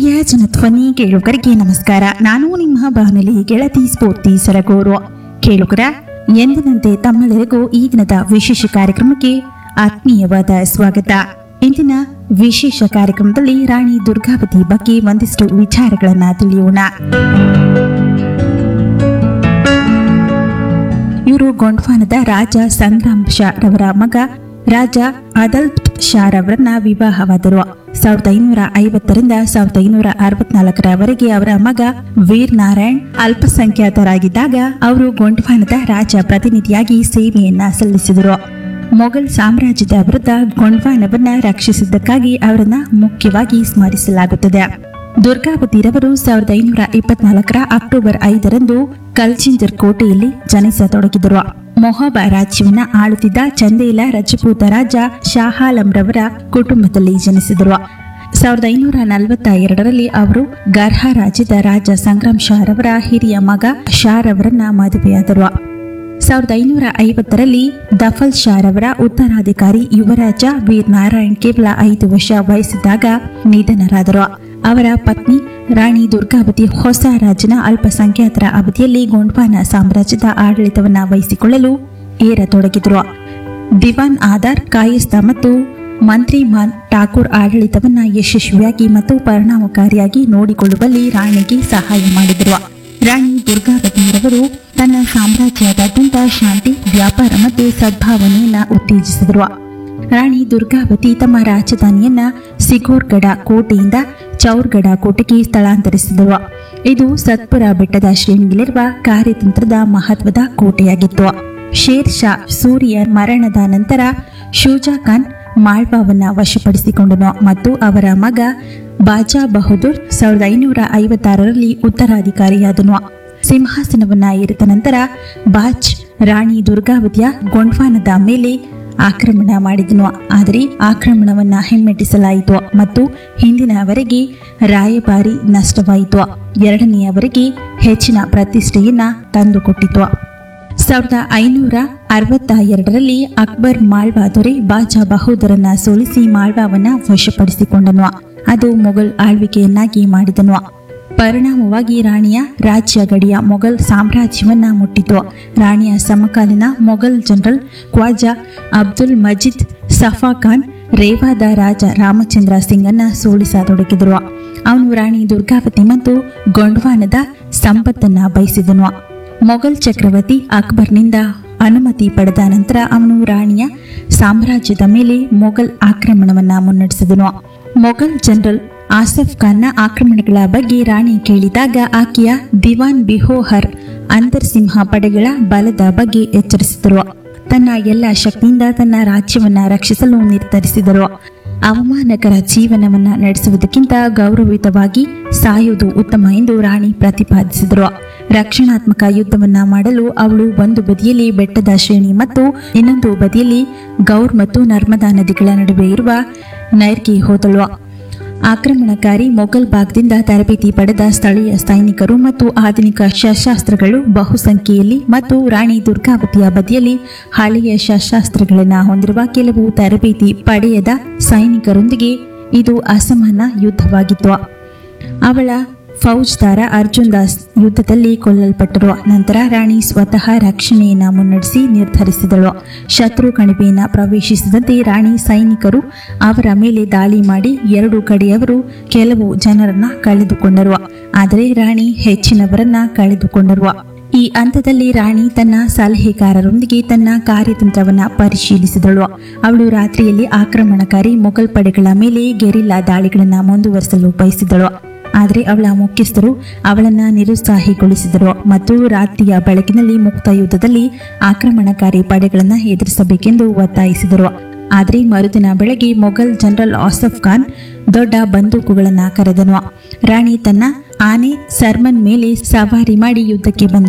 ಪ್ರೀತಿಯ ಜನಧ್ವನಿ ಕೇಳುಗರಿಗೆ ನಮಸ್ಕಾರ ನಾನು ನಿಮ್ಮ ಬಾನುಲಿ ಗೆಳತಿ ಸ್ಫೂರ್ತಿ ಸರಗೂರು ಕೇಳುಗರ ಎಂದಿನಂತೆ ತಮ್ಮೆಲ್ಲರಿಗೂ ಈ ದಿನದ ವಿಶೇಷ ಕಾರ್ಯಕ್ರಮಕ್ಕೆ ಆತ್ಮೀಯವಾದ ಸ್ವಾಗತ ಇಂದಿನ ವಿಶೇಷ ಕಾರ್ಯಕ್ರಮದಲ್ಲಿ ರಾಣಿ ದುರ್ಗಾವತಿ ಬಗ್ಗೆ ಒಂದಿಷ್ಟು ವಿಚಾರಗಳನ್ನ ತಿಳಿಯೋಣ ಇವರು ಗೊಂಡ್ವಾನದ ರಾಜ ಸಂಗ್ರಾಮ್ ಶಾ ರವರ ಮಗ ರಾಜ ಅದಲ್ ಶಾ ರವರನ್ನ ವಿವಾಹವಾದರು ಸಾವಿರದ ಐನೂರ ಐವತ್ತರಿಂದ ಸಾವಿರದ ಐನೂರ ಅರವತ್ನಾಲ್ಕರವರೆಗೆ ಅವರ ಮಗ ವೀರ್ ನಾರಾಯಣ್ ಅಲ್ಪಸಂಖ್ಯಾತರಾಗಿದ್ದಾಗ ಅವರು ಗೊಂಡ್ವಾನದ ರಾಜ ಪ್ರತಿನಿಧಿಯಾಗಿ ಸೇವೆಯನ್ನ ಸಲ್ಲಿಸಿದರು ಮೊಘಲ್ ಸಾಮ್ರಾಜ್ಯದ ವಿರುದ್ಧ ಗೊಂಡ್ವಾನವನ್ನ ರಕ್ಷಿಸಿದ್ದಕ್ಕಾಗಿ ಅವರನ್ನ ಮುಖ್ಯವಾಗಿ ಸ್ಮರಿಸಲಾಗುತ್ತದೆ ದುರ್ಗಾವತಿರವರು ಸಾವಿರದ ಐನೂರ ಇಪ್ಪತ್ನಾಲ್ಕರ ಅಕ್ಟೋಬರ್ ಐದರಂದು ಕಲ್ಚಿಂಜರ್ ಕೋಟೆಯಲ್ಲಿ ಜನಿಸತೊಡಗಿದರು ಮೊಹಾಬ ರಾಜ್ಯವನ್ನ ಆಳುತ್ತಿದ್ದ ಚಂದೇಲ ರಜಪೂತ ರಾಜ ಶಾಹಾಲಂರವರ ಕುಟುಂಬದಲ್ಲಿ ಜನಿಸಿದರು ಸಾವಿರದ ಐನೂರ ನಲವತ್ತ ಎರಡರಲ್ಲಿ ಅವರು ಗರ್ಹ ರಾಜ್ಯದ ರಾಜ ಸಂಗ್ರಾಮ್ ಶಾ ರವರ ಹಿರಿಯ ಮಗ ಶಾ ರವರನ್ನ ಮದುವೆಯಾದರು ಸಾವಿರದ ಐನೂರ ಐವತ್ತರಲ್ಲಿ ದಫಲ್ ಶಾ ರವರ ಉತ್ತರಾಧಿಕಾರಿ ಯುವರಾಜ ವೀರ್ ನಾರಾಯಣ್ ಕೇವಲ ಐದು ವರ್ಷ ವಯಸ್ಸಿದ್ದಾಗ ನಿಧನರಾದರು ಅವರ ಪತ್ನಿ ರಾಣಿ ದುರ್ಗಾವತಿ ಹೊಸ ರಾಜನ ಅಲ್ಪಸಂಖ್ಯಾತರ ಅವಧಿಯಲ್ಲಿ ಗೊಂಡ್ವಾನ ಸಾಮ್ರಾಜ್ಯದ ಆಡಳಿತವನ್ನ ವಹಿಸಿಕೊಳ್ಳಲು ಏರತೊಡಗಿದರು ದಿವಾನ್ ಆಧಾರ್ ಕಾಯಸ್ಥ ಮತ್ತು ಮಂತ್ರಿ ಮಾನ್ ಠಾಕೂರ್ ಆಡಳಿತವನ್ನ ಯಶಸ್ವಿಯಾಗಿ ಮತ್ತು ಪರಿಣಾಮಕಾರಿಯಾಗಿ ನೋಡಿಕೊಳ್ಳುವಲ್ಲಿ ರಾಣಿಗೆ ಸಹಾಯ ಮಾಡಿದರು ರಾಣಿ ದುರ್ಗಾವತಿಯರವರು ತನ್ನ ಸಾಮ್ರಾಜ್ಯದಾದ್ಯಂತ ಶಾಂತಿ ವ್ಯಾಪಾರ ಮತ್ತು ಸದ್ಭಾವನೆಯನ್ನ ಉತ್ತೇಜಿಸಿದರು ರಾಣಿ ದುರ್ಗಾವತಿ ತಮ್ಮ ರಾಜಧಾನಿಯನ್ನ ಸಿಗೋರ್ಗಢ ಕೋಟೆಯಿಂದ ಚೌರ್ಗಢ ಕೋಟೆಗೆ ಸ್ಥಳಾಂತರಿಸಿದರು ಇದು ಸತ್ಪುರ ಬೆಟ್ಟದ ಶ್ರೇಣಿಯಲ್ಲಿರುವ ಕಾರ್ಯತಂತ್ರದ ಮಹತ್ವದ ಕೋಟೆಯಾಗಿತ್ತು ಶೇರ್ ಶಾ ಸೂರ್ಯ ಮರಣದ ನಂತರ ಶೂಜಾ ಖಾನ್ ಮಾಳ್ವಾವನ್ನ ವಶಪಡಿಸಿಕೊಂಡನು ಮತ್ತು ಅವರ ಮಗ ಬಾಜಾ ಬಹದ್ದೂರ್ ಸಾವಿರದ ಐನೂರ ಐವತ್ತಾರರಲ್ಲಿ ಉತ್ತರಾಧಿಕಾರಿಯಾದನು ಸಿಂಹಾಸನವನ್ನ ಏರಿದ ನಂತರ ಬಾಜ್ ರಾಣಿ ದುರ್ಗಾವತಿಯ ಗೊಂಡ್ವಾನದ ಮೇಲೆ ಆಕ್ರಮಣ ಮಾಡಿದನು ಆದರೆ ಆಕ್ರಮಣವನ್ನ ಹಿಮ್ಮೆಟ್ಟಿಸಲಾಯಿತು ಮತ್ತು ಹಿಂದಿನವರೆಗೆ ರಾಯಭಾರಿ ನಷ್ಟವಾಯಿತು ಎರಡನೆಯವರೆಗೆ ಹೆಚ್ಚಿನ ಪ್ರತಿಷ್ಠೆಯನ್ನ ತಂದುಕೊಟ್ಟಿತು ಸಾವಿರದ ಐನೂರ ಅರವತ್ತ ಎರಡರಲ್ಲಿ ಅಕ್ಬರ್ ಮಾಳ್ವಾ ದೊರೆ ಬಾಜಾ ಬಹದ್ದೂರನ್ನ ಸೋಲಿಸಿ ಮಾಳ್ವಾವನ್ನ ವಶಪಡಿಸಿಕೊಂಡನು ಅದು ಮೊಘಲ್ ಆಳ್ವಿಕೆಯನ್ನಾಗಿ ಮಾಡಿದನು ಪರಿಣಾಮವಾಗಿ ರಾಣಿಯ ರಾಜ್ಯ ಗಡಿಯ ಮೊಘಲ್ ಸಾಮ್ರಾಜ್ಯವನ್ನ ಮುಟ್ಟಿತು ರಾಣಿಯ ಸಮಕಾಲೀನ ಮೊಘಲ್ ಜನರಲ್ ಖ್ವಾಜಾ ಅಬ್ದುಲ್ ಮಜೀದ್ ಸಫಾ ಖಾನ್ ರೇವಾದ ರಾಜ ರಾಮಚಂದ್ರ ಸಿಂಗನ್ನ ಸೋಲಿಸತೊಡಗಿದರು ಅವನು ರಾಣಿ ದುರ್ಗಾವತಿ ಮತ್ತು ಗೊಂಡ್ವಾನದ ಸಂಪತ್ತನ್ನ ಬಯಸಿದನು ಮೊಘಲ್ ಚಕ್ರವರ್ತಿ ಅಕ್ಬರ್ನಿಂದ ಅನುಮತಿ ಪಡೆದ ನಂತರ ಅವನು ರಾಣಿಯ ಸಾಮ್ರಾಜ್ಯದ ಮೇಲೆ ಮೊಘಲ್ ಆಕ್ರಮಣವನ್ನ ಮುನ್ನಡೆಸಿದನು ಮೊಘಲ್ ಜನರಲ್ ಆಸಫ್ ಖಾನ್ನ ಆಕ್ರಮಣಗಳ ಬಗ್ಗೆ ರಾಣಿ ಕೇಳಿದಾಗ ಆಕೆಯ ದಿವಾನ್ ಬಿಹೋಹರ್ ಅಂತರ್ಸಿಂಹ ಪಡೆಗಳ ಬಲದ ಬಗ್ಗೆ ಎಚ್ಚರಿಸಿದರು ತನ್ನ ಎಲ್ಲ ಶಕ್ತಿಯಿಂದ ತನ್ನ ರಾಜ್ಯವನ್ನ ರಕ್ಷಿಸಲು ನಿರ್ಧರಿಸಿದರು ಅವಮಾನಕರ ಜೀವನವನ್ನ ನಡೆಸುವುದಕ್ಕಿಂತ ಗೌರವಯುತವಾಗಿ ಸಾಯುವುದು ಉತ್ತಮ ಎಂದು ರಾಣಿ ಪ್ರತಿಪಾದಿಸಿದರು ರಕ್ಷಣಾತ್ಮಕ ಯುದ್ಧವನ್ನ ಮಾಡಲು ಅವಳು ಒಂದು ಬದಿಯಲ್ಲಿ ಬೆಟ್ಟದ ಶ್ರೇಣಿ ಮತ್ತು ಇನ್ನೊಂದು ಬದಿಯಲ್ಲಿ ಗೌರ್ ಮತ್ತು ನರ್ಮದಾ ನದಿಗಳ ನಡುವೆ ಇರುವ ನೈರ್ಗೆ ಹೋದಳು ಆಕ್ರಮಣಕಾರಿ ಮೊಘಲ್ ಭಾಗದಿಂದ ತರಬೇತಿ ಪಡೆದ ಸ್ಥಳೀಯ ಸೈನಿಕರು ಮತ್ತು ಆಧುನಿಕ ಶಸ್ತ್ರಾಸ್ತ್ರಗಳು ಬಹುಸಂಖ್ಯೆಯಲ್ಲಿ ಮತ್ತು ರಾಣಿ ದುರ್ಗಾವತಿಯ ಬದಿಯಲ್ಲಿ ಹಳೆಯ ಶಸ್ತ್ರಾಸ್ತ್ರಗಳನ್ನು ಹೊಂದಿರುವ ಕೆಲವು ತರಬೇತಿ ಪಡೆಯದ ಸೈನಿಕರೊಂದಿಗೆ ಇದು ಅಸಮಾನ ಯುದ್ಧವಾಗಿತ್ತು ಅವಳ ಫೌಜ್ದಾರ ಅರ್ಜುನ್ ದಾಸ್ ಯುದ್ಧದಲ್ಲಿ ಕೊಲ್ಲಲ್ಪಟ್ಟರು ನಂತರ ರಾಣಿ ಸ್ವತಃ ರಕ್ಷಣೆಯನ್ನ ಮುನ್ನಡೆಸಿ ನಿರ್ಧರಿಸಿದಳು ಶತ್ರು ಕಣಿವೆಯನ್ನ ಪ್ರವೇಶಿಸಿದಂತೆ ರಾಣಿ ಸೈನಿಕರು ಅವರ ಮೇಲೆ ದಾಳಿ ಮಾಡಿ ಎರಡು ಕಡೆಯವರು ಕೆಲವು ಜನರನ್ನ ಕಳೆದುಕೊಂಡರು ಆದರೆ ರಾಣಿ ಹೆಚ್ಚಿನವರನ್ನ ಕಳೆದುಕೊಂಡರು ಈ ಹಂತದಲ್ಲಿ ರಾಣಿ ತನ್ನ ಸಲಹೆಗಾರರೊಂದಿಗೆ ತನ್ನ ಕಾರ್ಯತಂತ್ರವನ್ನ ಪರಿಶೀಲಿಸಿದಳು ಅವಳು ರಾತ್ರಿಯಲ್ಲಿ ಆಕ್ರಮಣಕಾರಿ ಮೊಘಲ್ ಪಡೆಗಳ ಮೇಲೆ ಗೆರಿಲ್ಲಾ ದಾಳಿಗಳನ್ನು ಮುಂದುವರಿಸಲು ಬಯಸಿದಳು ಆದರೆ ಅವಳ ಮುಖ್ಯಸ್ಥರು ಅವಳನ್ನ ನಿರುತ್ಸಾಹಿಗೊಳಿಸಿದರು ಮತ್ತು ರಾತ್ರಿಯ ಬೆಳಕಿನಲ್ಲಿ ಮುಕ್ತ ಯುದ್ಧದಲ್ಲಿ ಆಕ್ರಮಣಕಾರಿ ಪಡೆಗಳನ್ನು ಎದುರಿಸಬೇಕೆಂದು ಒತ್ತಾಯಿಸಿದರು ಆದರೆ ಮರುದಿನ ಬೆಳಗ್ಗೆ ಮೊಘಲ್ ಜನರಲ್ ಆಸಫ್ ಖಾನ್ ದೊಡ್ಡ ಬಂದೂಕುಗಳನ್ನು ಕರೆದನು ರಾಣಿ ತನ್ನ ಆನೆ ಸರ್ಮನ್ ಮೇಲೆ ಸವಾರಿ ಮಾಡಿ ಯುದ್ಧಕ್ಕೆ ಬಂದು